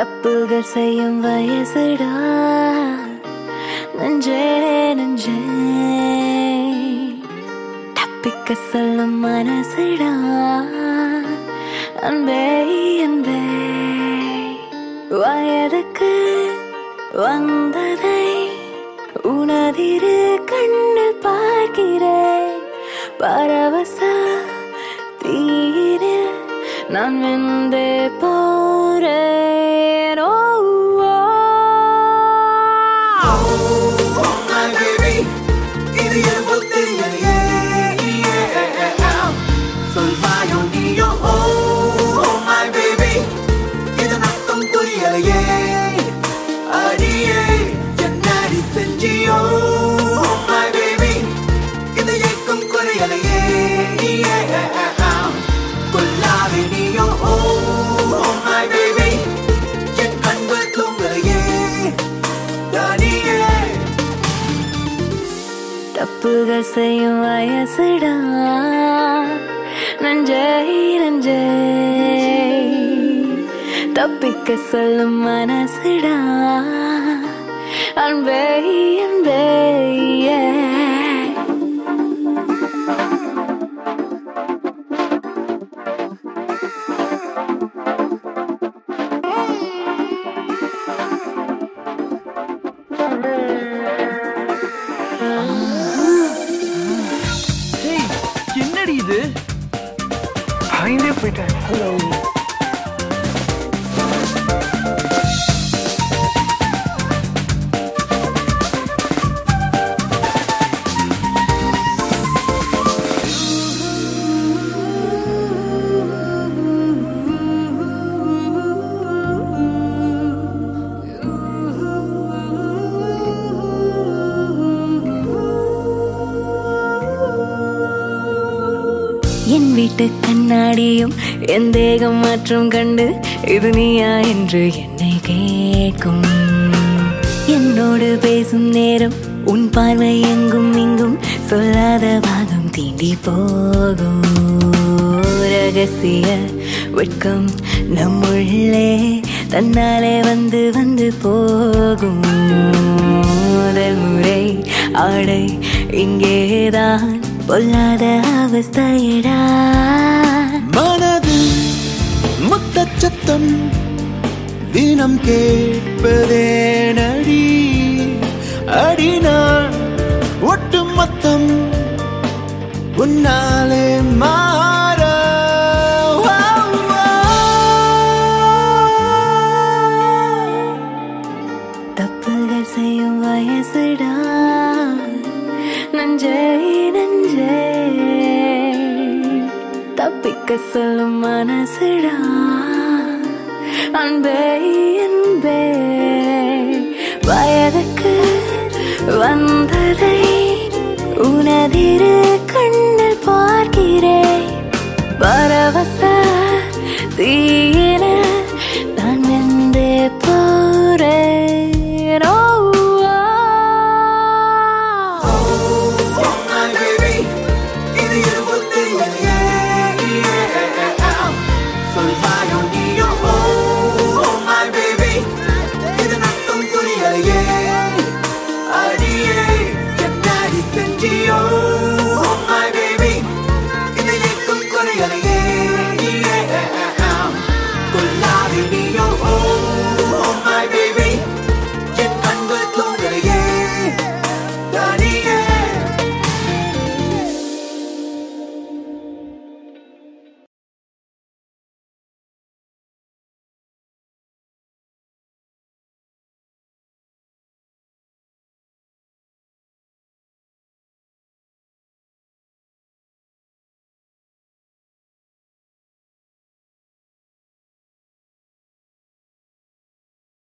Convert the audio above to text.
தப்புகள் செய்யும் வயசுடா நஞ்சே நஞ்சே தப்பிக்க சொல்லும் மனசுடா அன்பே அன்பே வயதுக்கு வந்ததை உனதிரு கண்ணில் பார்க்கிறேன் பரவச தீரில் நான் வெந்தே போறேன் ஓ, ஓ. my baby இது எனக்கு தெரியலையே சொல்வாயோ நீயோ ஓ my baby இது நத்தம் புரியலையே அடியே என்னடி செஞ்சியோ my baby இது ஏக்கம் குறையலையே கொல்லாவே நீயோ ஓ my baby என் கண்கள் தூங்கலையே தனியே தப்புகள் செய்யும் வயசுடா நஞ்சை நஞ்சை தப்பிக்க சொல்லும் மனசுடா அன்பே அன்பே yeah. ஏய் என்னடி இது பயந்தே போயிட்டேன் ஹலோ என் வீட்டு கண்ணாடியும் என் தேகம் மற்றும் கண்டு இது நீயா என்று என்னை கேட்கும் என்னோடு பேசும் நேரம் உன் பார்வை எங்கும் இங்கும் சொல்லாத பாகம் தீண்டி போகும் ரகசிய வெட்கம் நம்முள்ளே தன்னாலே வந்து வந்து போகும் முதல் முறை ஆடை இங்கேதான் பொல்லாத அவஸ்தையடா மனது முத்தச்சத்தம் தினம் கேட்பதே நடி அடினான் ஒட்டு மொத்தம் உன்னாலே மாற வா, வா. தப்புகள் செய்யும் வயசுடா நஞ்சை நஞ்சை தப்பிக்க சொல்லும் மனசுடா அன்பே அன்பே வயதுக்கு வந்ததை உனதிரு கண்ணில் பார்க்கிறேன் பரவச தீயில நான் வெந்தே போறேன் ஓ, ஓ. My baby, இது எதுவும் தெரியலையே. சொல்வாயோ நீயோ, oh, my baby, இது நத்தம் புரியலையே. அடியே, என்னடி செஞ்சியோ